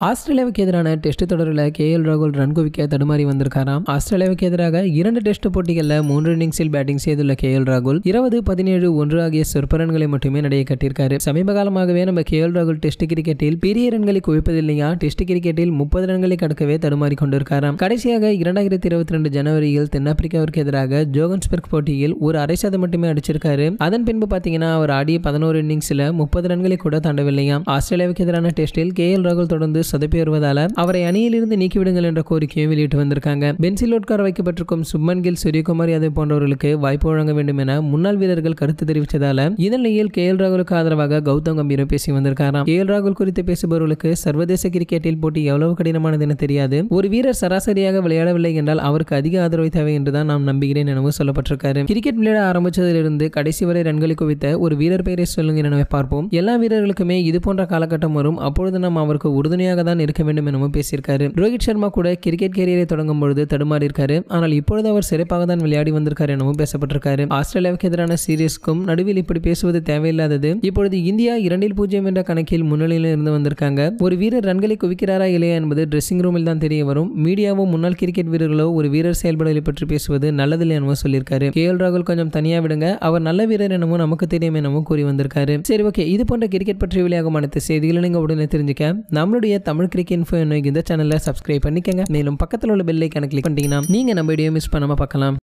ஆஸ்திரேலியாவுக்கு எதிரான டெஸ்ட் தொடரில் கே எல் ராகுல் ரன் குவிக்க தடுமாறி வந்திருக்காராம் ஆஸ்திரேலியாவுக்கு எதிராக இரண்டு டெஸ்ட் போட்டிகளில் மூன்று இன்னிங்ஸில் பேட்டிங் செய்துள்ள கே எல் ராகுல் இருபது பதினேழு ஒன்று ஆகிய சொற்ப ரன்களை மட்டுமே நடைய கட்டியிருக்காரு சமீப காலமாகவே நம்ம கே எல் ராகுல் டெஸ்ட் கிரிக்கெட்டில் பெரிய ரன்களை குவிப்பதில்லையா டெஸ்ட் கிரிக்கெட்டில் முப்பது ரன்களை கடக்கவே தடுமாறி கொண்டிருக்காராம் கடைசியாக இரண்டாயிரத்தி இருபத்தி ரெண்டு ஜனவரியில் தென்னாப்பிரிக்காவிற்கு எதிராக ஜோகன்ஸ்பெர்க் போட்டியில் ஒரு அரை சதம் மட்டுமே அடிச்சிருக்காரு அதன் பின்பு பாத்தீங்கன்னா அவர் ஆடிய பதினோரு இன்னிங்ஸ்ல முப்பது ரன்களை கூட தாண்டவில்லையாம் ஆஸ்திரேலியாவுக்கு எதிரான டெஸ்டில் கே எல் ராகுல் தொடர்ந்து சொதப்பி வருவதால அவரை அணியிலிருந்து நீக்கிவிடுங்கள் என்ற கோரிக்கையை வெளியிட்டு வந்திருக்காங்க பென்சில் உட்கார வைக்கப்பட்டிருக்கும் சுப்மன் கில் சூரியகுமார் யாதவ் போன்றவர்களுக்கு வாய்ப்பு வழங்க வேண்டும் என முன்னாள் வீரர்கள் கருத்து தெரிவித்ததால இந்நிலையில் கே எல் ராகுலுக்கு ஆதரவாக கௌதம் கம்பீரும் பேசி வந்திருக்காராம் கே எல் ராகுல் குறித்து பேசுபவர்களுக்கு சர்வதேச கிரிக்கெட்டில் போட்டி எவ்வளவு கடினமானது என தெரியாது ஒரு வீரர் சராசரியாக விளையாடவில்லை என்றால் அவருக்கு அதிக ஆதரவை தேவை என்றுதான் நாம் நம்புகிறேன் எனவும் சொல்லப்பட்டிருக்காரு கிரிக்கெட் விளையாட ஆரம்பிச்சதிலிருந்து கடைசி வரை ரன்களை குவித்த ஒரு வீரர் பெயரை சொல்லுங்க என பார்ப்போம் எல்லா வீரர்களுக்குமே இது போன்ற காலகட்டம் வரும் அப்பொழுது நாம் அவருக்கு உறுதுணையாக தான் இருக்க வேண்டும் எனவும் பேசியிருக்காரு ரோஹித் சர்மா கூட கிரிக்கெட் கேரியரை தொடங்கும் பொழுது தடுமாறி இருக்காரு ஆனால் இப்பொழுது அவர் சிறப்பாக தான் விளையாடி வந்திருக்காரு எனவும் பேசப்பட்டிருக்காரு ஆஸ்திரேலியாவுக்கு எதிரான சீரீஸ்க்கும் நடுவில் இப்படி பேசுவது தேவையில்லாதது இப்பொழுது இந்தியா இரண்டில் பூஜ்ஜியம் என்ற கணக்கில் முன்னிலையில் இருந்து வந்திருக்காங்க ஒரு வீரர் ரன்களை குவிக்கிறாரா இல்லையா என்பது ட்ரெஸ்ஸிங் ரூமில் தான் தெரிய வரும் மீடியாவோ முன்னாள் கிரிக்கெட் வீரர்களோ ஒரு வீரர் செயல்படலை பற்றி பேசுவது நல்லதில்லை எனவும் சொல்லியிருக்காரு கே எல் ராகுல் கொஞ்சம் தனியா விடுங்க அவர் நல்ல வீரர் எனவும் நமக்கு தெரியும் எனவும் கூறி வந்திருக்காரு சரி ஓகே இது போன்ற கிரிக்கெட் பற்றி வெளியாகும் அனைத்து செய்திகளை நீங்க உடனே தெரிஞ்சுக்க நம்மளுடைய தமிழ் கிரிக்கெட் இன்ஃபோ இந்த சேனலை சப்ஸ்கிரைப் பண்ணிக்கங்க மேலும் பக்கத்தில் உள்ள பெல்லை கணக்கு கிளிக் பண்ணிட்டீங்கன்னா நீங்க நம்ம வீடியோ மிஸ் பண்ணாம பார்க்கலாம்